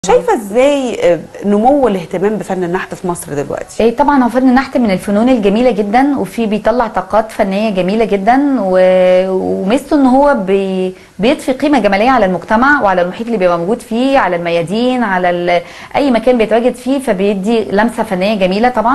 شايفه ازاي آه، نمو الاهتمام بفن النحت في مصر دلوقتي إيه طبعا هو فن النحت من الفنون الجميله جدا وفي بيطلع طاقات فنيه جميله جدا و- وميزته ان هو بي بيضفي قيمه جماليه على المجتمع وعلى المحيط اللي بيبقى موجود فيه على الميادين على ال- اي مكان بيتواجد فيه فبيدي لمسه فنيه جميله طبعا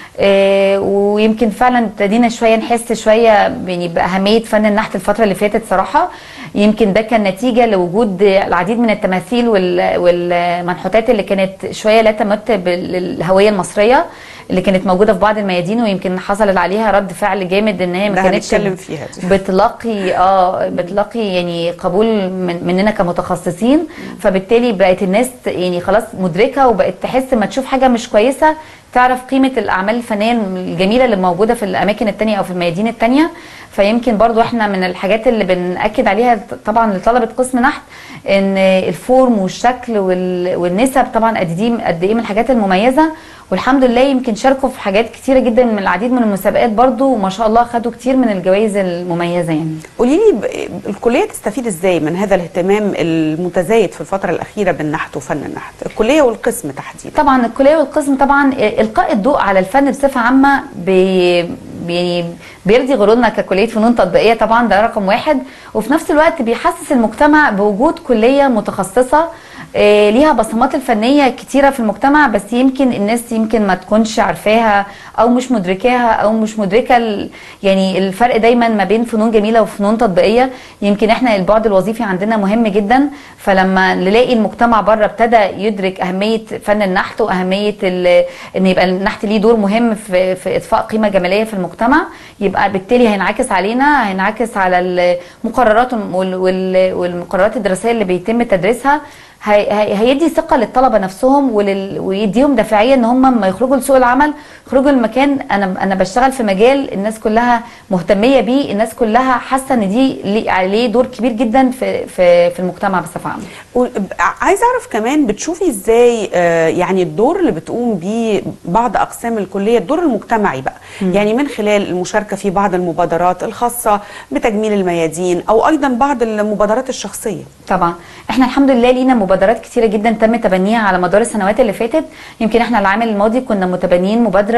إيه ويمكن فعلا ابتدينا شويه نحس شويه يعني باهميه فن النحت الفتره اللي فاتت صراحه يمكن ده كان نتيجه لوجود العديد من التماثيل وال- والمنحوتات اللي كانت شويه لا تمت بالهويه المصريه اللي كانت موجوده في بعض الميادين ويمكن حصل عليها رد فعل جامد ان هي ما ده كانتش هنتكلم فيها دي. بتلاقي اه بتلاقي يعني قبول من مننا كمتخصصين فبالتالي بقت الناس يعني خلاص مدركه وبقت تحس ما تشوف حاجه مش كويسه تعرف قيمه الاعمال الفنيه الجميله اللي موجوده في الاماكن التانية او في الميادين التانية فيمكن برضو احنا من الحاجات اللي بنأكد عليها طبعا لطلبه قسم نحت ان الفورم والشكل وال- والنسب طبعا قد دي قد ايه من الحاجات المميزه والحمد لله يمكن شاركوا في حاجات كتيره جدا من العديد من المسابقات برضو وما شاء الله خدوا كتير من الجوائز المميزه يعني قولي لي ب- الكليه تستفيد ازاي من هذا الاهتمام المتزايد في الفتره الاخيره بالنحت وفن النحت الكليه والقسم تحديدا طبعا الكليه والقسم طبعا القاء الضوء على الفن بصفه عامه بي يعني بيرضي غرورنا ككليه فنون تطبيقيه طبعا ده رقم واحد وفي نفس الوقت بيحسس المجتمع بوجود كليه متخصصه آه، ليها بصمات الفنيه كتيره في المجتمع بس يمكن الناس يمكن ما تكونش عارفاها او مش مدركاها او مش مدركه ال- يعني الفرق دايما ما بين فنون جميله وفنون تطبيقيه يمكن احنا البعد الوظيفي عندنا مهم جدا فلما نلاقي المجتمع بره ابتدى يدرك اهميه فن النحت واهميه ال- ان يبقى النحت ليه دور مهم في في اضفاء قيمه جماليه في المجتمع يبقى بالتالي هينعكس علينا هينعكس على المقررات وال- وال- والمقررات الدراسيه اللي بيتم تدريسها هي- هي- هيدي ثقه للطلبه نفسهم ولل... ويديهم دافعيه ان هم لما يخرجوا لسوق العمل يخرجوا المكان انا انا بشتغل في مجال الناس كلها مهتميه بيه الناس كلها حاسه ان دي ليه- عليه دور كبير جدا في في في المجتمع بصفه عامه و- عايزه اعرف كمان بتشوفي ازاي آه، يعني الدور اللي بتقوم بيه بعض اقسام الكليه الدور المجتمعي بقى يعني من خلال المشاركه في بعض المبادرات الخاصه بتجميل الميادين او ايضا بعض المبادرات الشخصيه طبعا احنا الحمد لله لينا مبادرات كتيره جدا تم تبنيها على مدار السنوات اللي فاتت يمكن احنا العام الماضي كنا متبنيين مبادره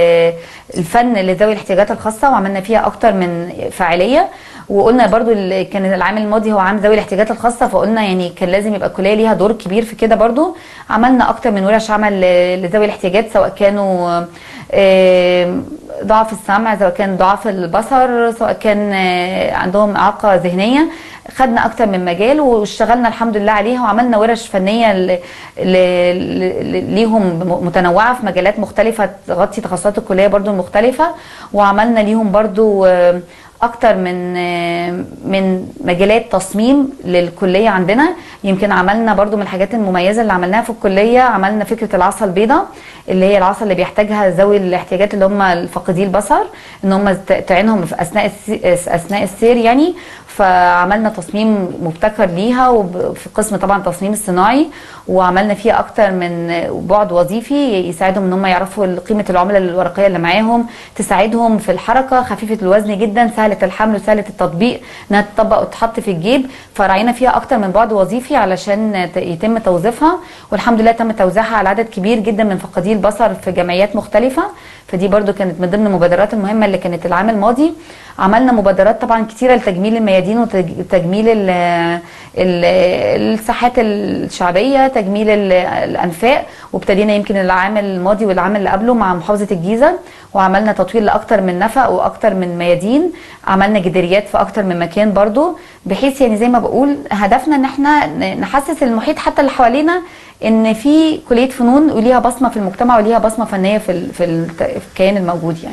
للفن لذوي الاحتياجات الخاصه وعملنا فيها اكتر من فاعليه وقلنا برضو ال- كان العام الماضي هو عام ذوي الاحتياجات الخاصه فقلنا يعني كان لازم يبقى الكليه ليها دور كبير في كده برضو عملنا اكتر من ورش عمل ل- لذوي الاحتياجات سواء كانوا آم، ضعف السمع سواء كان ضعف البصر سواء كان آه، عندهم اعاقه ذهنيه خدنا اكتر من مجال واشتغلنا الحمد لله عليها وعملنا ورش فنيه ل... ل... ل... ليهم متنوعه في مجالات مختلفه تغطي تخصصات الكليه برضو المختلفه وعملنا ليهم برضو آه، اكتر من آه، من مجالات تصميم للكليه عندنا يمكن عملنا برضو من الحاجات المميزه اللي عملناها في الكليه عملنا فكره العصا البيضاء اللي هي العصا اللي بيحتاجها ذوي الاحتياجات اللي هم الفاقدي البصر ان هم ت- تعينهم في اثناء الس- اثناء السير يعني فعملنا تصميم مبتكر ليها وفي قسم طبعا تصميم الصناعي وعملنا فيها اكتر من بعد وظيفي يساعدهم ان هم يعرفوا قيمه العمله الورقيه اللي معاهم تساعدهم في الحركه خفيفه الوزن جدا سهله الحمل وسهله التطبيق انها تطبق وتتحط في الجيب فراعينا فيها اكتر من بعد وظيفي علشان ت- يتم توظيفها والحمد لله تم توزيعها على عدد كبير جدا من فقدي البصر في جمعيات مختلفه فدي برضو كانت من ضمن المبادرات المهمه اللي كانت العام الماضي عملنا مبادرات طبعا كتيره لتجميل الميادين وتجميل ال- ال- الساحات الشعبيه تجميل ال- الانفاق وابتدينا يمكن العام الماضي والعام اللي قبله مع محافظه الجيزه وعملنا تطوير لاكتر من نفق واكتر من ميادين عملنا جداريات في اكتر من مكان برضو بحيث يعني زي ما بقول هدفنا ان احنا ن- نحسس المحيط حتى اللي حوالينا ان في كليه فنون وليها بصمه في المجتمع وليها بصمه فنيه في ال- في الت- في الكيان الموجود يعني